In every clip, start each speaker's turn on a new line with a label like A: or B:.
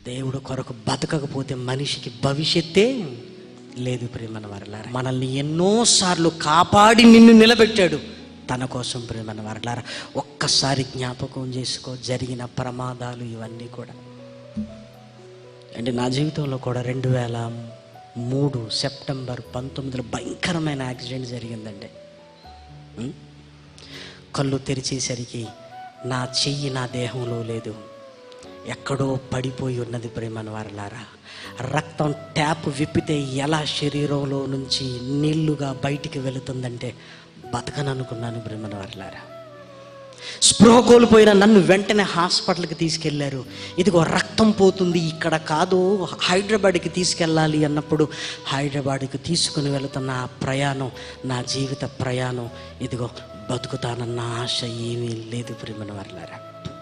A: దేవుడు కొరకు బతకకపోతే మనిషికి భవిష్యత్తే లేదు ప్రేమన వరలారా మనల్ని ఎన్నోసార్లు కాపాడి నిన్ను నిలబెట్టాడు తన కోసం ప్రేమన వరలారా ఒక్కసారి జ్ఞాపకం చేసుకో జరిగిన ప్రమాదాలు ఇవన్నీ కూడా అంటే నా జీవితంలో కూడా రెండు వేల మూడు సెప్టెంబర్ పంతొమ్మిదిలో భయంకరమైన యాక్సిడెంట్ జరిగిందండి ఉం? కళ్ళు తెరిచేసరికి నా చెయ్యి నా దేహంలో లేదు ఎక్కడో పడిపోయి ఉన్నది ప్రేమన వారలారా రక్తం ట్యాప్ విప్పితే ఎలా శరీరంలో నుంచి నీళ్లుగా బయటికి వెళుతుందంటే బతకననుకున్నాను ప్రేమన వారలారా స్పృహ కోల్పోయిన నన్ను వెంటనే హాస్పిటల్కి తీసుకెళ్లారు ఇదిగో రక్తం పోతుంది ఇక్కడ కాదు హైదరాబాద్కి తీసుకెళ్ళాలి అన్నప్పుడు హైదరాబాద్కి తీసుకుని వెళుతున్న ఆ ప్రయాణం నా జీవిత ప్రయాణం ఇదిగో బతుకుతానన్న ఆశ ఏమీ లేదు ప్రేమన వర్లారా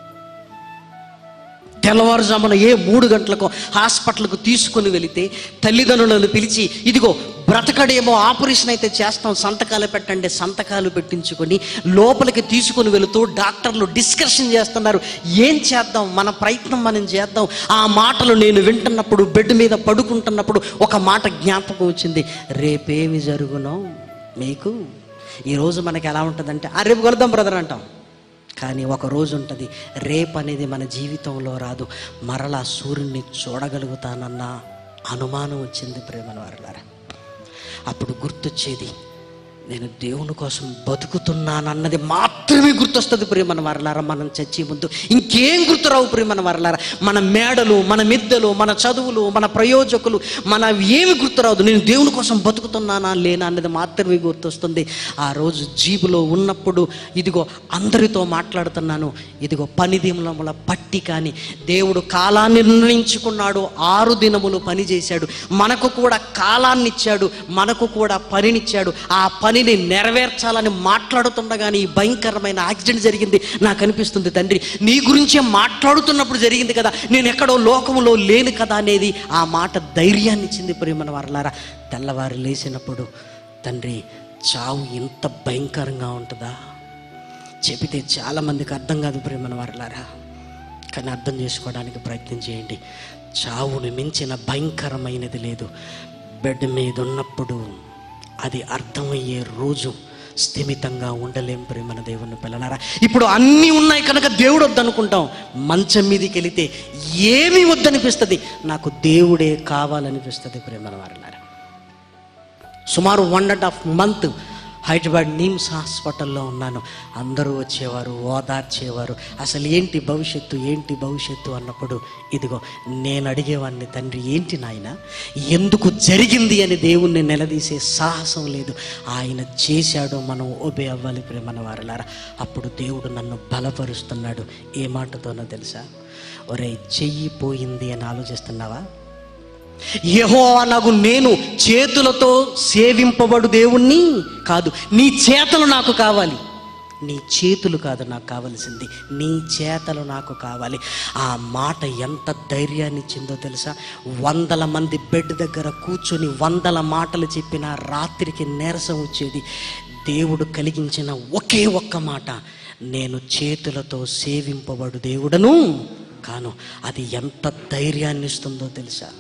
A: తెల్లవారుజామున ఏ మూడు గంటలకు హాస్పిటల్కు తీసుకుని వెళితే తల్లిదండ్రులను పిలిచి ఇదిగో బ్రతకడేమో ఆపరేషన్ అయితే చేస్తాం సంతకాలు పెట్టండి సంతకాలు పెట్టించుకొని లోపలికి తీసుకుని వెళుతూ డాక్టర్లు డిస్కషన్ చేస్తున్నారు ఏం చేద్దాం మన ప్రయత్నం మనం చేద్దాం ఆ మాటలు నేను వింటున్నప్పుడు బెడ్ మీద పడుకుంటున్నప్పుడు ఒక మాట జ్ఞాపకం వచ్చింది రేపేమి జరుగునో మీకు ఈరోజు మనకి ఎలా ఉంటుందంటే ఆ రేపు కలుద్దాం బ్రదర్ అంటాం కానీ ఒక రోజు ఉంటుంది రేపు అనేది మన జీవితంలో రాదు మరలా సూర్యుడిని చూడగలుగుతానన్న అనుమానం వచ్చింది ప్రేమల వారులారా అప్పుడు గుర్తొచ్చేది నేను దేవుని కోసం బతుకుతున్నానన్నది మాత్రమే గుర్తొస్తుంది ప్రేమన వరలారా మనం చచ్చి ముందు ఇంకేం గుర్తురావు ప్రేమన వరలారా మన మేడలు మన మిద్దెలు మన చదువులు మన ప్రయోజకులు మన ఏమి గుర్తురాదు నేను దేవుని కోసం బతుకుతున్నానా లేనా అన్నది మాత్రమే గుర్తొస్తుంది ఆ రోజు జీబులో ఉన్నప్పుడు ఇదిగో అందరితో మాట్లాడుతున్నాను ఇదిగో పని దినముల పట్టి కానీ దేవుడు కాలాన్ని నిర్ణయించుకున్నాడు ఆరు దినములు పని చేశాడు మనకు కూడా కాలాన్ని ఇచ్చాడు మనకు కూడా పనినిచ్చాడు ఆ పనిని నెరవేర్చాలని మాట్లాడుతుండగానే ఈ భయంకరమైన యాక్సిడెంట్ జరిగింది నాకు అనిపిస్తుంది తండ్రి నీ గురించే మాట్లాడుతున్నప్పుడు జరిగింది కదా నేను ఎక్కడో లోకంలో లేను కదా అనేది ఆ మాట ధైర్యాన్ని ఇచ్చింది ప్రేమన వారలారా తెల్లవారు లేచినప్పుడు తండ్రి చావు ఇంత భయంకరంగా ఉంటుందా చెబితే చాలామందికి అర్థం కాదు ప్రేమన వారలారా కానీ అర్థం చేసుకోవడానికి ప్రయత్నం చేయండి చావును మించిన భయంకరమైనది లేదు బెడ్ మీద ఉన్నప్పుడు అది అర్థమయ్యే రోజు స్థిమితంగా ఉండలేం ప్రేమన దేవుని పిల్లలారా ఇప్పుడు అన్నీ ఉన్నాయి కనుక దేవుడు వద్దనుకుంటాం మంచం మీదకి వెళితే ఏమీ వద్దనిపిస్తుంది నాకు దేవుడే కావాలనిపిస్తుంది ప్రేమన వారలారా సుమారు one and half month Hyderabad NIMS హాస్పిటల్లో ఉన్నాను అందరూ వచ్చేవారు ఓదార్చేవారు అసలు ఏంటి భవిష్యత్తు ఏంటి భవిష్యత్తు అన్నప్పుడు ఇదిగో నేను అడిగేవాడిని తండ్రి ఏంటి నాయన ఎందుకు జరిగింది అని దేవుణ్ణి నిలదీసే సాహసం లేదు ఆయన చేశాడో మనం ఒబే అవ్వాలి ప్రేమన వారలారా అప్పుడు దేవుడు నన్ను బలపరుస్తున్నాడు ఏ మాటతోనో తెలుసా ఒరే చెయ్యి పోయింది అని ఆలోచిస్తున్నావా యహో అనగు నేను చేతులతో సేవింపబడు దేవుణ్ణి కాదు నీ చేతలు నాకు కావాలి నీ చేతులు కాదు నాకు కావలసింది నీ చేతలు నాకు కావాలి ఆ మాట ఎంత ధైర్యాన్ని ఇచ్చిందో తెలుసా వందల మంది బెడ్ దగ్గర కూర్చొని వందల మాటలు చెప్పిన రాత్రికి నీరసం వచ్చేది దేవుడు కలిగించిన ఒకే ఒక్క మాట నేను చేతులతో సేవింపబడు దేవుడను కాను అది ఎంత ధైర్యాన్ని ఇస్తుందో తెలుసా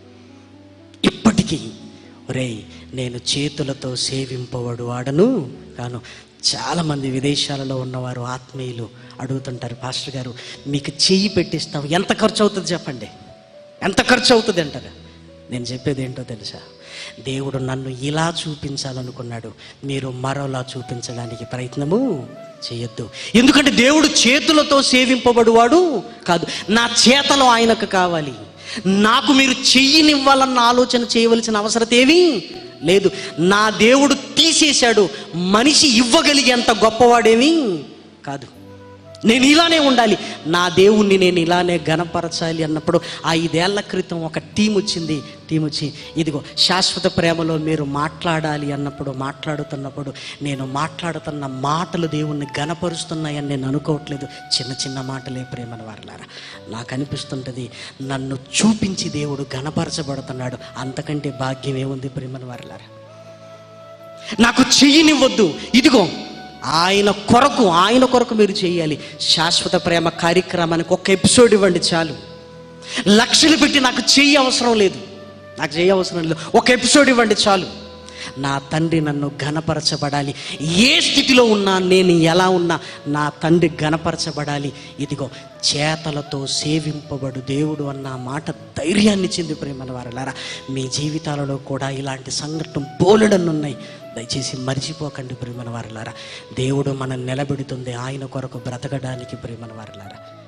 A: ఇప్పటికీ ఒరేయ్ నేను చేతులతో సేవింపబడు వాడను కాను చాలామంది విదేశాలలో ఉన్నవారు ఆత్మీయులు అడుగుతుంటారు పాస్టర్ గారు మీకు చెయ్యి పెట్టిస్తాం ఎంత ఖర్చు అవుతుంది చెప్పండి ఎంత ఖర్చు అవుతుంది అంటారు నేను చెప్పేది ఏంటో తెలుసా దేవుడు నన్ను ఇలా చూపించాలనుకున్నాడు మీరు మరోలా చూపించడానికి ప్రయత్నము చేయొద్దు ఎందుకంటే దేవుడు చేతులతో సేవింపబడువాడు కాదు నా చేతలో ఆయనకు కావాలి నాకు మీరు చెయ్యినివ్వాలన్న ఆలోచన చేయవలసిన అవసరం ఏమీ లేదు నా దేవుడు తీసేశాడు మనిషి ఇవ్వగలిగేంత గొప్పవాడేమీ కాదు నేను ఇలానే ఉండాలి నా దేవుణ్ణి నేను ఇలానే గణపరచాలి అన్నప్పుడు ఐదేళ్ల క్రితం ఒక టీం వచ్చింది టీం వచ్చి ఇదిగో శాశ్వత ప్రేమలో మీరు మాట్లాడాలి అన్నప్పుడు మాట్లాడుతున్నప్పుడు నేను మాట్లాడుతున్న మాటలు దేవుణ్ణి గణపరుస్తున్నాయని నేను అనుకోవట్లేదు చిన్న చిన్న మాటలే ప్రేమను వారలారా నాకు అనిపిస్తుంటుంది నన్ను చూపించి దేవుడు గణపరచబడుతున్నాడు అంతకంటే భాగ్యం ఏముంది ప్రేమను వారలారా నాకు చెయ్యనివ్వద్దు ఇదిగో ఆయన కొరకు ఆయన కొరకు మీరు చేయాలి శాశ్వత ప్రేమ కార్యక్రమానికి ఒక ఎపిసోడ్ ఇవ్వండి చాలు లక్షలు పెట్టి నాకు చెయ్యి అవసరం లేదు నాకు చెయ్యి అవసరం లేదు ఒక ఎపిసోడ్ ఇవ్వండి చాలు నా తండ్రి నన్ను ఘనపరచబడాలి ఏ స్థితిలో ఉన్నా నేను ఎలా ఉన్నా నా తండ్రి ఘనపరచబడాలి ఇదిగో చేతలతో సేవింపబడు దేవుడు అన్న మాట ధైర్యాన్ని చెంది ప్రేమల వారలారా మీ జీవితాలలో కూడా ఇలాంటి సంఘటన బోలెడన్నున్నాయి దయచేసి మర్చిపోకండి ప్రేమల వారలారా దేవుడు మనం నిలబెడుతుంది ఆయన కొరకు బ్రతకడానికి ప్రేమల వారలారా